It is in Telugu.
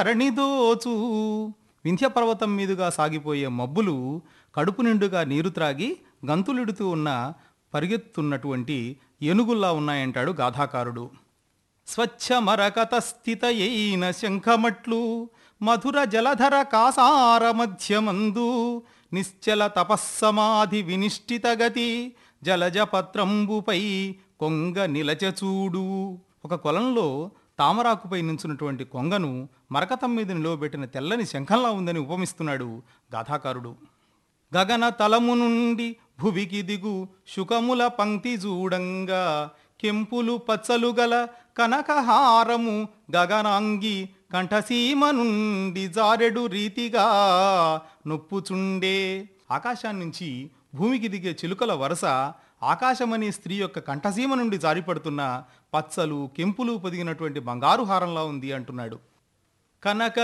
ధరణిదోచు వింధ్య పర్వతం మీదుగా సాగిపోయే మబ్బులు కడుపు నిండుగా నీరు త్రాగి గంతులిడుతూ ఉన్న పరిగెత్తున్నటువంటి ఏనుగుల్లా ఉన్నాయంటాడు గాథాకారుడు స్వచ్ఛ మరకత స్థితయైన శంఖమట్లు మధుర జలధర కాసార మధ్యమందు నిశ్చల తపస్సమాధి వినిష్ఠిత గతి జలజ పత్రంబుపై కొంగ నిలచచూడు ఒక కొలంలో తామరాకుపై నించున్నటువంటి కొంగను మరకతం మీద నిలవబెట్టిన తెల్లని శంఖంలా ఉందని ఉపమిస్తున్నాడు గాథాకారుడు గగన తలము నుండి భువికి దిగు శుకముల పంక్తి చూడంగా కెంపులు పచ్చలు గల కనకహారము గగనాంగి కంఠసీమ నుండి జారెడు రీతిగా నొప్పుచుండే ఆకాశాన్నించి భూమికి దిగే చిలుకల వరుస ఆకాశమనే స్త్రీ యొక్క కంఠసీమ నుండి జారిపడుతున్న పచ్చలు కెంపులు పొదిగినటువంటి బంగారు హారంలా ఉంది అంటున్నాడు కనక